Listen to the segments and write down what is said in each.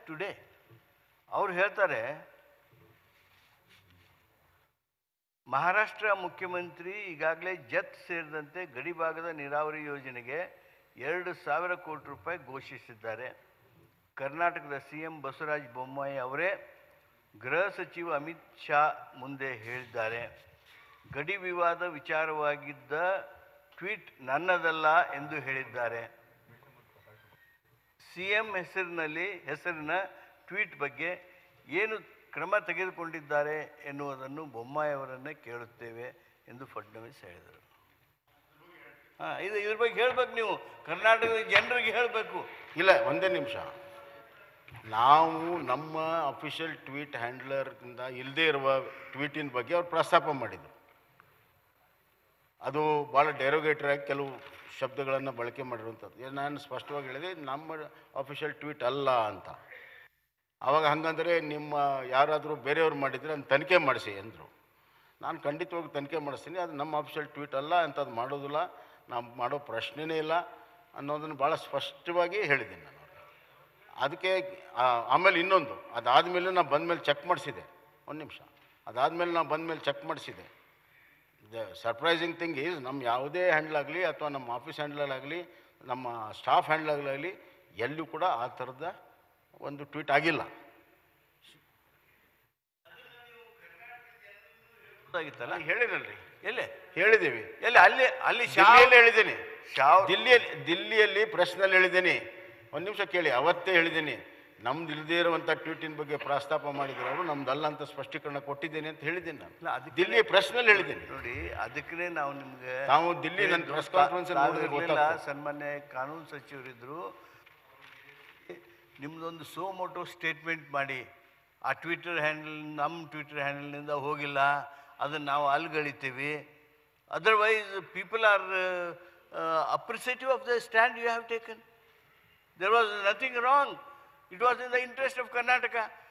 Today ಅವ್ರು ಹೇಳ್ತಾರೆ ಮಹಾರಾಷ್ಟ್ರ ಮುಖ್ಯಮಂತ್ರಿ ಈಗಾಗಲೇ ಜತ್ ಸೇರಿದಂತೆ ಗಡಿಭಾಗದ ನೀರಾವರಿ ಯೋಜನೆಗೆ ಎರಡು ಸಾವಿರ ಕೋಟಿ ರೂಪಾಯಿ ಘೋಷಿಸಿದ್ದಾರೆ ಕರ್ನಾಟಕದ ಸಿ ಎಂ ಬಸವರಾಜ ಬೊಮ್ಮಾಯಿ ಅವರೇ ಗೃಹ ಸಚಿವ ಅಮಿತ್ ಶಾ ಮುಂದೆ ಹೇಳಿದ್ದಾರೆ ಗಡಿ ವಿವಾದ ವಿಚಾರವಾಗಿದ್ದ ಟ್ವೀಟ್ ನನ್ನದಲ್ಲ ಎಂದು ಹೇಳಿದ್ದಾರೆ ಸಿ ಎಂ ಹೆಸರಿನಲ್ಲಿ ಹೆಸರಿನ ಟ್ವೀಟ್ ಬಗ್ಗೆ ಏನು ಕ್ರಮ ತೆಗೆದುಕೊಂಡಿದ್ದಾರೆ ಎನ್ನುವುದನ್ನು ಬೊಮ್ಮಾಯಿ ಅವರನ್ನೇ ಕೇಳುತ್ತೇವೆ ಎಂದು ಫಡ್ನವೀಸ್ ಹೇಳಿದರು ಹಾಂ ಇದು ಇದ್ರ ಬಗ್ಗೆ ಹೇಳ್ಬೇಕು ನೀವು ಕರ್ನಾಟಕದ ಜನರಿಗೆ ಹೇಳಬೇಕು ಇಲ್ಲ ಒಂದೇ ನಿಮಿಷ ನಾವು ನಮ್ಮ ಅಫಿಷಿಯಲ್ ಟ್ವೀಟ್ ಹ್ಯಾಂಡ್ಲರ್ಗಿಂದ ಇಲ್ಲದೇ ಇರುವ ಟ್ವೀಟಿನ ಬಗ್ಗೆ ಅವ್ರು ಪ್ರಸ್ತಾಪ ಮಾಡಿದರು ಅದು ಭಾಳ ಡೆರೋಗೇಟರ್ ಆಗಿ ಕೆಲವು ಶಬ್ದಗಳನ್ನು ಬಳಕೆ ಮಾಡಿರುವಂಥದ್ದು ಏನ್ ನಾನು ಸ್ಪಷ್ಟವಾಗಿ ಹೇಳಿದೆ ನಮ್ಮ ಅಫಿಷಿಯಲ್ ಟ್ವೀಟ್ ಅಲ್ಲ ಅಂತ ಆವಾಗ ಹಂಗಂದರೆ ನಿಮ್ಮ ಯಾರಾದರೂ ಬೇರೆಯವ್ರು ಮಾಡಿದರೆ ಅದನ್ನ ತನಿಖೆ ಮಾಡಿಸಿ ಅಂದರು ನಾನು ಖಂಡಿತವಾಗಿ ತನಿಖೆ ಮಾಡಿಸ್ತೀನಿ ಅದು ನಮ್ಮ ಅಫಿಷಿಯಲ್ ಟ್ವೀಟ್ ಅಲ್ಲ ಅಂತ ಅದು ಮಾಡೋದಿಲ್ಲ ನಾವು ಮಾಡೋ ಪ್ರಶ್ನೆನೇ ಇಲ್ಲ ಅನ್ನೋದನ್ನು ಭಾಳ ಸ್ಪಷ್ಟವಾಗಿ ಹೇಳಿದ್ದೀನಿ ನಾನು ಅವ್ರಿಗೆ. ಅದಕ್ಕೆ ಆ, ಆಮೇಲೆ ಇನ್ನೊಂದು ಅದಾದಮೇಲೆ ನಾನು ಬಂದಮೇಲೆ ಚೆಕ್ ಮಾಡಿಸಿದೆ ಒಂದು ನಿಮಿಷ ಅದಾದಮೇಲೆ ನಾನು ಬಂದಮೇಲೆ ಚೆಕ್ ಮಾಡಿಸಿದೆ ದ ಸರ್ಪ್ರೈಸಿಂಗ್ ಥಿಂಗ್ ಈಸ್ ನಮ್ಮ ಯಾವುದೇ ಹ್ಯಾಂಡ್ಲ್ ಆಗಲಿ ಅಥವಾ ನಮ್ಮ ಆಫೀಸ್ ಹ್ಯಾಂಡ್ಲರ್ ಆಗಲಿ ನಮ್ಮ ಸ್ಟಾಫ್ ಹ್ಯಾಂಡ್ಲರ್ ಆಗಲಿ ಎಲ್ಲೂ ಕೂಡ ಆ ಥರದ ಒಂದು ಟ್ವೀಟ್ ಆಗಿಲ್ಲ ಗೊತ್ತಾಗಿತ್ತಲ್ಲ ನಾನು ಹೇಳಿರಲ್ರಿ ಎಲ್ಲೇ ಹೇಳಿದ್ದೀವಿ ಎಲ್ಲಿ ಅಲ್ಲಿ ಅಲ್ಲಿ ದಿಲ್ಲಿಯಲ್ಲಿ ಹೇಳಿದ್ದೀನಿ ಶಾವ್ ದಿಲ್ಲಿಯಲ್ಲಿ ದಿಲ್ಲಿಯಲ್ಲಿ ಪ್ರೆಸ್ನಲ್ಲಿ ಹೇಳಿದ್ದೀನಿ ಒಂದು ನಿಮಿಷ ಕೇಳಿ ಅವತ್ತೇ ಹೇಳಿದ್ದೀನಿ ನಮ್ದು ಇಲ್ಲದೇ ಇರುವಂಥ ಟ್ವೀಟಿನ ಬಗ್ಗೆ ಪ್ರಸ್ತಾಪ ಮಾಡಿದ್ರು ಅವರು ನಮ್ದಲ್ಲ ಅಂತ ಸ್ಪಷ್ಟೀಕರಣ ಕೊಟ್ಟಿದ್ದೇನೆ ಅಂತ ಹೇಳಿದ್ದೀನಿ ನಾನು ಇಲ್ಲ, ಅದಕ್ಕೆ- ದಿಲ್ಲಿ ಪ್ರೆಸ್ನಲ್ಲಿ ಹೇಳಿದ್ದೀನಿ ನೋಡಿ ಅದಕ್ಕೆ ನಾವು ನಿಮ್ಗೆ ತಾವು ದಿಲ್ಲಿ ನನ್ನ press conference ಅಲ್ಲಿ ನೋಡಿದ್ರೆ ಇರ್ಲಿಲ್ಲ, ಗೊತ್ತಾಗ್ತದೆ. ಸನ್ಮಾನ್ಯ ಕಾನೂನು ಸಚಿವರಿದ್ರು ನಿಮ್ದೊಂದು ಸೋ ಮೋಟೋ ಸ್ಟೇಟ್ಮೆಂಟ್ ಮಾಡಿ ಆ ಟ್ವಿಟರ್ ಹ್ಯಾಂಡಲ್ ನಮ್ಮ ಟ್ವಿಟರ್ ಹ್ಯಾಂಡಲ್ನಿಂದ ಹೋಗಿಲ್ಲ ಅದನ್ನು ನಾವು ಅಲ್ಗಳಿತೀವಿ otherwise people are appreciative of the stand you have taken there was nothing wrong it was in the interest of Karnataka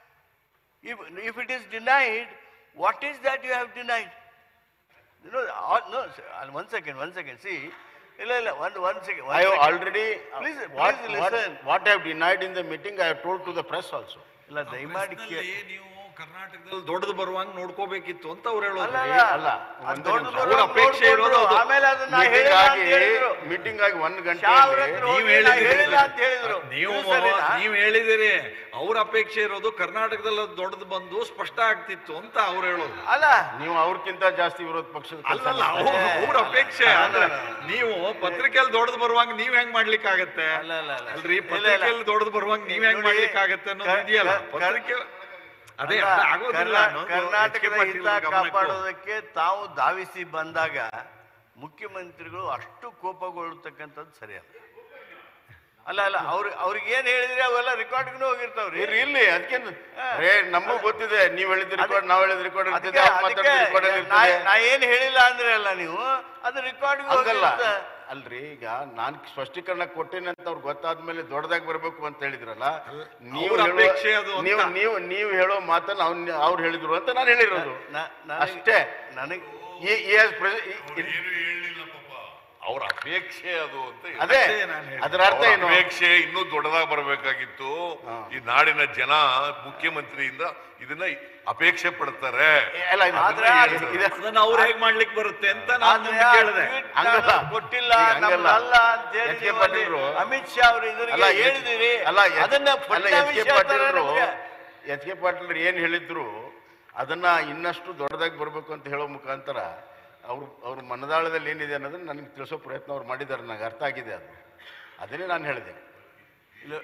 if, if it is denied, what is that you have denied? You know, all, no, sir, uh, one second, one second, see, ಇಲ್ಲ ಇಲ್ಲ one, one second, one I have second. already, uh, Please, what, please what, listen. what I have denied in the meeting, I have told to the press also. ಇಲ್ಲ ದಯಮಾಡಿ ಕೇ- ಪ್ರಶ್ನೆಯಲ್ಲಿ ನೀವು ಕರ್ನಾಟಕದಲ್ಲಿ ದೊಡ್ಡದು ಬರುವಂಗ್ ನೋಡ್ಕೋಬೇಕಿತ್ತು ಅಂತ ಅವ್ರು ಹೇಳೋದು ಅಲ್ಲ, ಅಲ್ಲ, ಅಲ್ಲ, ಒಂದು ಅದು ದೊಡ್ಡ ನಿಮಿಷ. ದೊಡ್ಡ ಅವ್ರ ಅಪೇಕ್ಷೆ ಇರೋದು ನೋಡ್ಕೊಂಡ್ರು, ಅದು. ಆಮೇಲೆ ಅದನ್ನ ನಾ Meeting ಹೇಳಿಲ್ಲ ಅಂತ ಆಗಿ, ಹೇಳಿದ್ರು. meeting ಆಗಿ ಒಂದು ಶಾ ಅವ್ರ ಗಂಟೆಯಲ್ಲಿ ಹತ್ರ ಹೋಗಿ ನೀವ್ ನಾ ಹೇಳಿದಿರಿ ಹೇಳಿಲ್ಲ ಅಂತ ಹೇಳಿದ್ರು ನೀವು ಇದು ಸರಿನಾ? ನೀವ್ ಹೇಳಿದಿರಿ ಅವ್ರ ಅಪೇಕ್ಷೆ ಇರೋದು ಕರ್ನಾಟಕದಲ್ಲಿ ಅದು ದೊಡ್ಡದು ಬಂದು ಸ್ಪಷ್ಟ ಆಗ್ತಿತ್ತು ಅಂತ ಅವ್ರು ಹೇಳೋದು ಅಲ್ಲ ನೀವು ಅವ್ರಕ್ಕಿಂತ ಜಾಸ್ತಿ ವಿರೋಧ ಪಕ್ಷದ ಕೆಲ್ಸ ಅಲ್ಲಲ್ಲ ಮಾಡ್ತಾರೆ. ಅವ್ರ ಅವ್ರ ಅಪೇಕ್ಷೆ ಅಲ್ಲ, ಅಂದ್ರೆ ಅಲ್ಲ. ನೀವು ಪತ್ರಿಕೆಯಲ್ಲಿ ದೊಡ್ಡದು ಬರುವಂಗ ನೀವ್ ಹೆಂಗ್ ಮಾಡ್ಲಿಕ್ಕೆ ಆಗತ್ತೆ ಅಲ್ಲ, ಅಲ್ಲ, ಅಲ್ಲ. ಅಲ್ರಿ ಇಲ್ಲ, ಇಲ್ಲ. ಪತ್ರಿಕೆಯಲ್ಲಿ ದೊಡ್ಡದು ಬರುವಂಗ ನೀವ್ ಹೆಂಗ್ ನೋಡಿ, ಮಾಡ್ಲಿಕ್ಕೆ ಆಗತ್ತೆ ಅನ್ನೋದು ಕರ್- ಇದೆಯಲ್ಲ ಕರ್- ಪತ್ರಿಕೆ ಅದೇ ಅಲ್ಲ, ಅದು ಆಗೋದಿಲ್ಲ ಕರ್ನಾ- ಅನ್ನೋದು ಕರ್ನಾಟಕದ ಎಚ್ ಕೆ ಪಾಟೀಲ್ ಹಿತ ಗಮನಕ್ಕೂ. ಕಾಪಾಡೋದಕ್ಕೆ ತಾವು ಧಾವಿಸಿ ಬಂದಾಗ ಮುಖ್ಯಮಂತ್ರಿಗಳು ಅಷ್ಟು ಕೋಪಗೊಳ್ಳತಕ್ಕಂಥದ್ದು ಸರಿಯಲ್ಲ ಅಲ್ಲ ಅಲ್ಲ ಅವ್ರ ಅವ್ರಿಗೆ ಏನ್ ಹೇಳಿದ್ರೆ ಅವೆಲ್ಲ ರೆಕಾರ್ಡ್ಗೂ ಹೋಗಿರ್ತಾವ್ರಿ ಇರ್ಲಿ ಇರ್ಲಿ ಅದಕ್ಕೆ ಏ ನಮಗೂ ಗೊತ್ತಿದೆ ನೀವ್ ಹೇಳಿದ ರೆಕಾರ್ಡ್ ನಾವ್ ಹೇಳಿದ ರೆಕಾರ್ಡ್ ಇರ್ತದೆ ಅದಕ್ಕೆ- ಅವ್ರು ಮಾತಾಡಿದ ಅದಕ್ಕೆ ರೆಕಾರ್ಡ್ ನಾ ಇರ್ತದೆ ನಾ ಏನ್ ಹೇಳಿಲ್ಲ ಅಂದ್ರೆ ಅಲ್ಲ ನೀವು ಅದು ರೆಕಾರ್ಡ್ಗೂ ಹಂಗಲ್ಲ ಹೋಗಿರುತ್ತೆ ಅಲ್ರಿ ಈಗ ನಾನ್ ಸ್ಪಷ್ಟೀಕರಣ ಕೊಟ್ಟೇನೆ ಅಂತ ಅವ್ರಿಗೆ ಗೊತ್ತಾದ್ಮೇಲೆ ದೊಡ್ಡದಾಗಿ ಬರ್ಬೇಕು ಅಂತ ಹೇಳಿದ್ರಲ್ಲ ನೀವು ಅವ್ರ ಹೇಳೋ- ಅಪೇಕ್ಷೆ ಅದು ಅಂತ. ನೀವು ನೀವು ನೀವು ಹೇಳೋ ಮಾತನ್ನ ಅವ್ನ್ ಅವ್ರು ಹೇಳಿದ್ರು ಅಂತ ನಾನು ಹೇಳಿರೋದು ನ- ನನಗೆ- ಅಷ್ಟೇ ನನಗೆ ಈ- ಈ has pre- ಈ- ಈ- ಏನು ಹೇಳಿಲ್ಲ ಪಾಪ ಅವ್ರ ಅಪೇಕ್ಷೆ ಅದು ಅಂತ ಹೇಳಿದ್ರು. ಅದೇ ಅದೇ ನಾನ್ ಹೇಳಿದ್ದು. ಅದರ ಅರ್ಥ ಅವ್ರ ಏನು ಅಪೇಕ್ಷೆ ಇನ್ನೂ ದೊಡ್ಡದಾಗಿ ಬರಬೇಕಾಗಿತ್ತು ಈ ನಾಡಿನ ಜನ ಮುಖ್ಯಮಂತ್ರಿಯಿಂದ ಇದನ್ನ ಅಪೇಕ್ಷೆ ಪಡ್ತಾರೆ ಏ, ಅಲ್ಲ ಇದು ಆದ್ರೆ ಇದು- ಅದು- ಇದು- ಅದನ್ನ ಅವ್ರು ಹೇಗ್ ಮಾಡ್ಲಿಕ್ಕೆ ಬರುತ್ತೆ ಅಂತ ನಾನು ಆದ್ರೆ ನಿಮ್ಗೆ ಆ ಕೇಳಿದೆ tweet ಹಂಗಲ್ಲ. ನಾನು ಕೊಟ್ಟಿಲ್ಲ ಈಗ ಹಂಗಲ್ಲ. ನಮ್ದಲ್ಲ ಅಂತ ಹೇಳಿ ಎಚ್ ಕೆ ನೀವು ಅಲ್ಲಿ ಪಾಟೀಲ್ರು- ಅಮಿತ್ ಶಾ ಅವರು ಅಲ್ಲ ಇದರಿಗೆ ಎಚ್- ಹೇಳಿದಿರಿ ಅಲ್ಲ ಎಚ್- ಅದನ್ನ ಅಲ್ಲ ಎಚ್ ಕೆ ಫಡ್ನವೀಸ್ ಹೇಳ್ತಾರೆ ಪಾಟೀಲ್ರು ನಮ್ಗೆ. ಎಚ್ ಕೆ ಪಾಟೀಲ್ರು ಏನು ಹೇಳಿದ್ರು ಅದನ್ನ ಇನ್ನಷ್ಟು ದೊಡ್ಡದಾಗಿ ಬರಬೇಕು ಅಂತ ಹೇಳೋ ಮುಖಾಂತರ ಅವ್ರು ಅವ್ರ ಮನದಾಳದಲ್ಲಿ ಏನಿದೆ ಅನ್ನೋದನ್ನ ನನಗೆ ತಿಳಿಸೋ ಪ್ರಯತ್ನ ಅವ್ರು ಮಾಡಿದ್ದಾರೆ ನನಗೆ ಅರ್ಥ ಆಗಿದೆ ಅದು ಅದನ್ನೇ ನಾನು ಹೇಳಿದೆ ಇಲ್ಲ,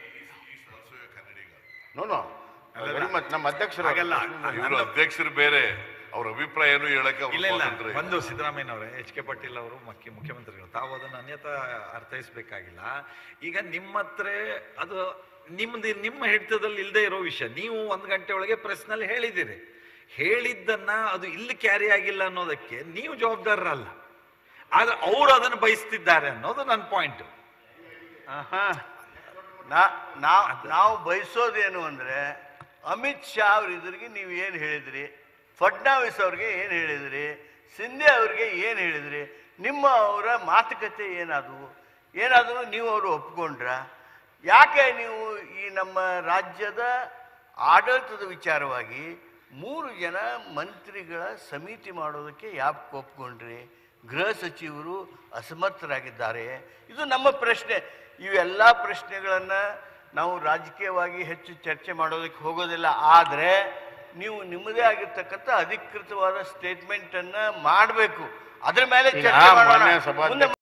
ನೋನು ವೆರಿ ಮಚ್ ನಮ್ಮ ಅಧ್ಯಕ್ಷರು ಹಾಗಲ್ಲ. ಇವರು ಅಧ್ಯಕ್ಷರು ಬೇರೆ ಅವ್ರ ಅಭಿಪ್ರಾಯನೂ ಹೇಳಕ್ಕೆ ಅವ್ರ ಇಲ್ಲ ಇಲ್ಲ ಸ್ವಾತಂತ್ರ್ಯ ಇದೆ. ಒಂದು ಸಿದ್ದರಾಮಯ್ಯ ಅವರೇ ಎಚ್ ಕೆ ಪಾಟೀಲ್ ಅವರು ಮುಖ್ಯ ಮುಖ್ಯಮಂತ್ರಿಗಳು ತಾವು ಅದನ್ನು ಅನ್ಯತಾ ಅರ್ಥೈಸ್ಬೇಕಾಗಿಲ್ಲ ಈಗ ನಿಮ್ಮ ಹತ್ರ ಅದು ನಿಮ್ದು ನಿಮ್ಮ ಹಿಡಿತದಲ್ಲಿ ಇಲ್ಲದೆ ಇರೋ ವಿಷಯ ನೀವು ಒಂದು ಗಂಟೆ ಒಳಗೆ ಪ್ರೆಸ್ನಲ್ಲಿ ಹೇಳಿದ್ದೀರಿ ಹೇಳಿದ್ದನ್ನ ಅದು ಇಲ್ಲಿ ಕ್ಯಾರಿ ಆಗಿಲ್ಲ ಅನ್ನೋದಕ್ಕೆ ನೀವು ಜವಾಬ್ದಾರರಲ್ಲ ಆದ್ರೆ ಅವರು ಅದನ್ನು ಬಯಸ್ತಿದ್ದಾರೆ ಅನ್ನೋದು ನನ್ನ ಪಾಯಿಂಟ್ ಆಹಾ. ನಾ- ನಾವ್ ನಾವು ಬಯಸೋದೇನು ಅಂದ್ರೆ ಅಮಿತ್ ಶಾ ಅವ್ರ ಇದ್ರಿಗೆ ನೀವು ಏನು ಹೇಳಿದ್ರಿ ಫಡ್ನವೀಸ್ ಅವ್ರಿಗೆ ಏನು ಹೇಳಿದ್ರಿ ಸಿಂಧೆ ಅವ್ರಿಗೆ ಏನು ಹೇಳಿದ್ರಿ ನಿಮ್ಮ ಅವರ ಮಾತುಕತೆ ಏನಾದವು ಏನಾದರೂ ನೀವು ಅವರು ಒಪ್ಕೊಂಡ್ರ ಯಾಕೆ ನೀವು ಈ ನಮ್ಮ ರಾಜ್ಯದ ಆಡಳಿತದ ವಿಚಾರವಾಗಿ ಮೂರು ಜನ ಮಂತ್ರಿಗಳ ಸಮಿತಿ ಮಾಡೋದಕ್ಕೆ ಯಾಕೆ ಒಪ್ಕೊಂಡ್ರಿ ಗೃಹ ಸಚಿವರು ಅಸಮರ್ಥರಾಗಿದ್ದಾರೆ ಇದು ನಮ್ಮ ಪ್ರಶ್ನೆ ಇವೆಲ್ಲ ಪ್ರಶ್ನೆಗಳನ್ನು ನಾವು ರಾಜಕೀಯವಾಗಿ ಹೆಚ್ಚು ಚರ್ಚೆ ಮಾಡೋದಕ್ಕೆ ಹೋಗೋದಿಲ್ಲ ಆದರೆ ನೀವು ನಿಮ್ಮದೇ ಆಗಿರ್ತಕ್ಕಂಥ ಅಧಿಕೃತವಾದ ಸ್ಟೇಟ್ಮೆಂಟನ್ನು ಮಾಡಬೇಕು ಅದ್ರ ಮೇಲೆ ಈಗ ಚರ್ಚೆ ಮಾಡೋಣ ಮಾನ್ಯ ಸಭಾಧ್ಯಕ್ಷ- ಮುಂದೆ